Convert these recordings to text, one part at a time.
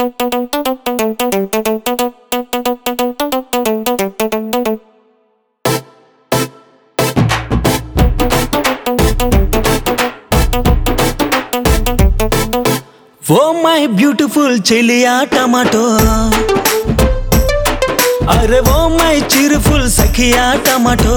oh my beautiful చెలియా tomato అరే oh my చిరుఫుల్ సఖియా టమాటో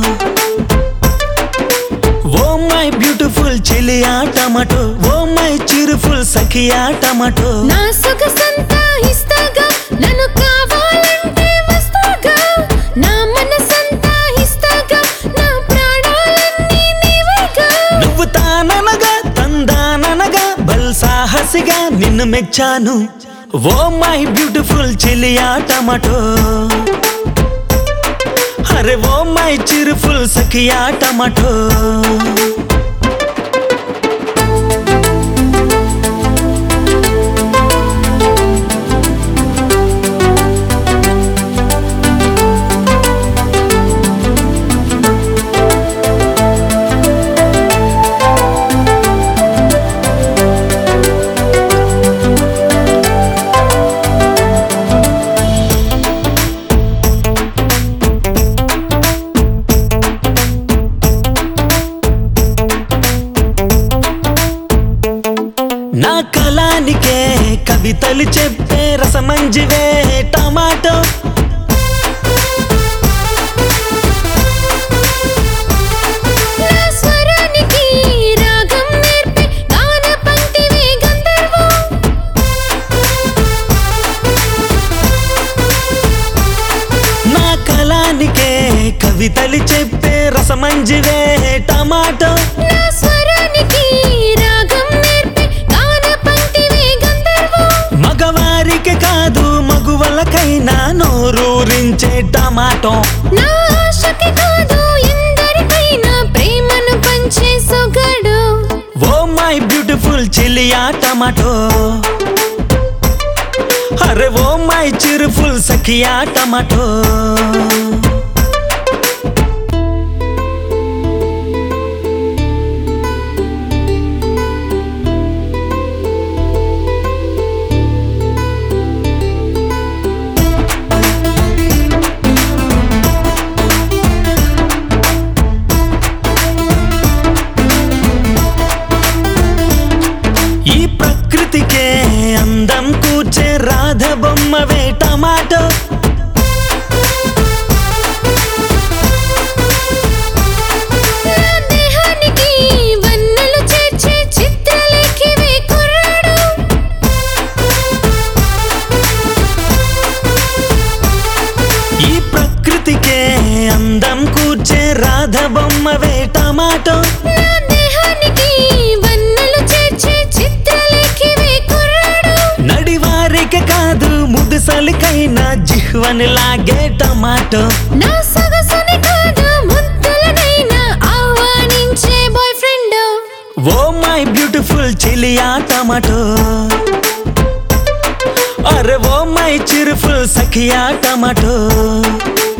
ఓ మై బ్యూటిఫుల్ చెలియా టమాటో ఓ మై చిరుఫుల్ సఖియా టమాటో నా సొగసంతా ఇస్తాగా నన్ను కావాలంటే వస్తాగా నా మనసంతా ఇస్తాగా నా ప్రాణాలన్నీ నీవేగా నువ్వు తాననగా తందాననగా బల్ సాహసిగా నిన్ను మెచ్చాను ఓ మై బ్యూటిఫుల్ చెలియా టమాటో అరే ఓ మై చిరుఫుల్ సఖియా టమాటో నా కళానికే కవితలు చెప్పే రసమంజివే టమాటో నా స్వరానికి రాగం నేర్పే గాన పంక్తివే గంధర్వం నా కళానికే కవితలు చెప్పే రసమంజివే టమాటో నా స్వరానికి రాగం నేర్పే గాన పంక్తివే గంధర్వం మగవారికి కాదు మగువలకైనా నోరూరించే టమాటో నా ఆశకి కాదు ఎందరికైనా ప్రేమను పంచే సొగడు ఓ మై బ్యూటిఫుల్ చెలియా టమాటో అరే ఓ మై చిరుఫుల్ సఖియా టమాటో ఈ ప్రకృతికే అందం కూర్చే రాధ బొమ్మవే టమాటో నా దేహానికి వన్నెలు చేర్చే చిత్రలేఖివే కుర్రాడు ఈ ప్రకృతికే అందం కూర్చే రాధ బొమ్మవే టమాటో నా దేహానికి వన్నెలు చేర్చే చిత్రలేఖివే కుర్రాడు నడివారికి కాదు ముదుసలికైనా జిహ్వని లాగే టమాటో నా సొగసుని కాదు ముద్దులనైనా ఆహ్వానించే boyfriend oh my beautiful చెలియా టమాటో అరే ఓ మై చిరుఫుల్ సఖియా టమాటో